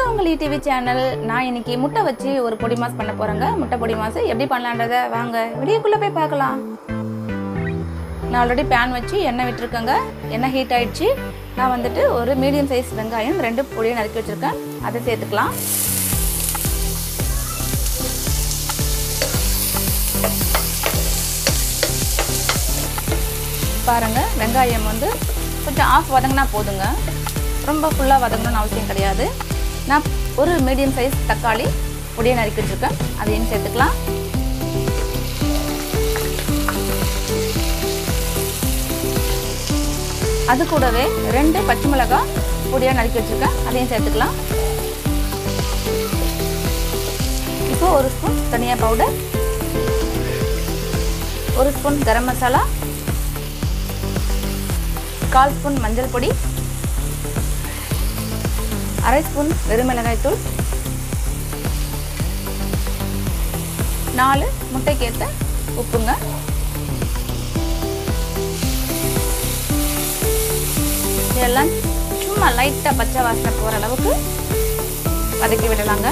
உங்கள் TV channel நான் இன்னைக்கு முட்டை வச்சு ஒரு பொடி மாஸ் பண்ண போகிறேங்க முட்டை பொடி மாஸ் எப்படி பண்ணலான்றத வாங்க வெளியக்குள்ளே போய் பார்க்கலாம் நான் ஆல்ரெடி பேன் வச்சு எண்ணெய் விட்டுருக்கேங்க எண்ணெய் ஹீட் ஆயிடுச்சு நான் வந்துட்டு ஒரு மீடியம் சைஸ் வெங்காயம் ரெண்டு பொடியை நறுக்கி வச்சுருக்கேன் அதை சேர்த்துக்கலாம் பாருங்க வெங்காயம் வந்து கொஞ்சம் ஆஃப் வதங்கினா போதுங்க ரொம்ப ஃபுல்லாக வதங்கணும்னு அவசியம் கிடையாது நான் ஒரு மீடியம் சைஸ் தக்காளி பொடியை நறுக்கி வச்சுருக்கேன் அதையும் சேர்த்துக்கலாம் அது கூடவே ரெண்டு பச்சை மிளகாய் பொடியாக நறுக்கி வச்சுருக்கேன் அதையும் சேர்த்துக்கலாம் இப்போ ஒரு ஸ்பூன் தனியா பவுடர் ஒரு ஸ்பூன் கரம் மசாலா கால் ஸ்பூன் மஞ்சள் பொடி அரை ஸ்பூன் வெறுமிளகாய் தூள் நாலு முட்டைக்கேற்ற உப்புங்க இதெல்லாம் சும்மா லைட்டாக பச்சை வாசனை போகிற அளவுக்கு வதக்கி விடலாங்க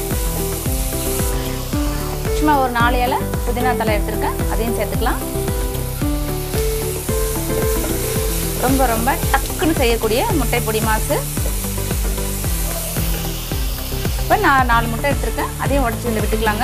சும்மா ஒரு நாலு இலை புதினா தலை எடுத்திருக்கேன் அதையும் சேர்த்துக்கலாம் ரொம்ப ரொம்ப டக்குன்னு செய்யக்கூடிய முட்டை பொடி மாசு இப்போ நான் நாலு முட்டை எடுத்திருக்கேன் அதையும் உடச்சி இதில் விட்டுக்கலாங்க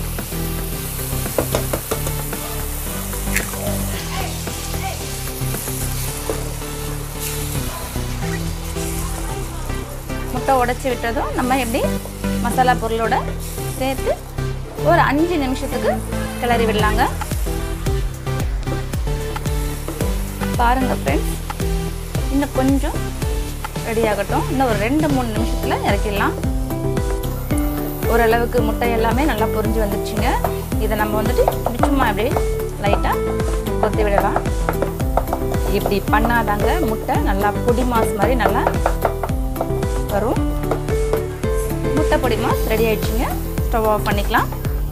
முட்டை உடச்சி விட்டதும் நம்ம எப்படி மசாலா பொருளோட சேர்த்து ஒரு அஞ்சு நிமிஷத்துக்கு கிளறி விடலாங்க பாருங்க ஃப்ரெண்ட்ஸ் இன்னும் கொஞ்சம் ரெடி ஆகட்டும் இன்னும் ஒரு ரெண்டு மூணு நிமிஷத்தில் இறக்கிடலாம் ஓரளவுக்கு முட்டை எல்லாமே நல்லா பொரிஞ்சு வந்துடுச்சுங்க இதை நம்ம வந்துட்டு இப்படி சும்மா அப்படியே லைட்டாக கொத்தி விடலாம் இப்படி பண்ணாதாங்க முட்டை நல்லா பொடி மாஸ் மாதிரி நல்லா வரும் முட்டை பொடி மாஸ் ரெடி ஆயிடுச்சுங்க ஸ்டவ் ஆஃப் பண்ணிக்கலாம்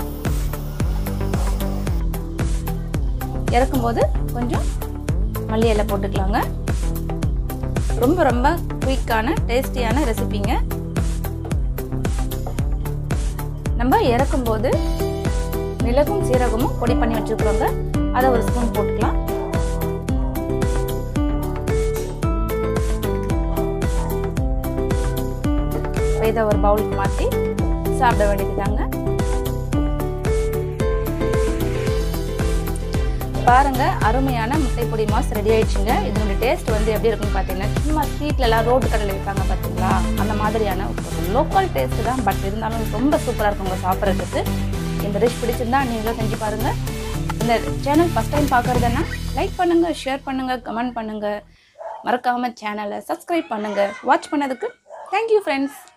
இறக்கும்போது கொஞ்சம் மல்லி இலை போட்டுக்கலாங்க ரொம்ப ரொம்ப குயிக்கான டேஸ்டியான ரெசிபிங்க நம்ம இறக்கும்போது மிளகும் சீரகமும் பொடி பண்ணி வச்சுருக்குறோங்க அதை ஒரு ஸ்பூன் போட்டுக்கலாம் இதை ஒரு பவுலுக்கு மாற்றி சாப்பிட வேண்டியதுதாங்க பாருங்க அருமையான முட்டை பொடி மாஸ் ரெடி ஆயிடுச்சுங்க இதனுடைய டேஸ்ட் வந்து எப்படி இருக்குன்னு பார்த்தீங்கன்னா சும்மா ஸ்வீட்ல எல்லாம் ரோட்டு கடையில் விற்பாங்க பார்த்தீங்களா அந்த மாதிரியான ஒரு லோக்கல் டேஸ்ட் தான் பட் இருந்தாலும் ரொம்ப சூப்பராக இருக்குங்க சாப்பிட்றதுக்கு இந்த டிஷ் பிடிச்சிருந்தா நீங்களும் செஞ்சு பாருங்க இந்த சேனல் ஃபஸ்ட் டைம் பார்க்குறதுன்னா லைக் பண்ணுங்க ஷேர் பண்ணுங்க கமெண்ட் பண்ணுங்க மறக்காம சேனலை சப்ஸ்கிரைப் பண்ணுங்க வாட்ச் பண்ணதுக்கு தேங்க்யூ ஃப்ரெண்ட்ஸ்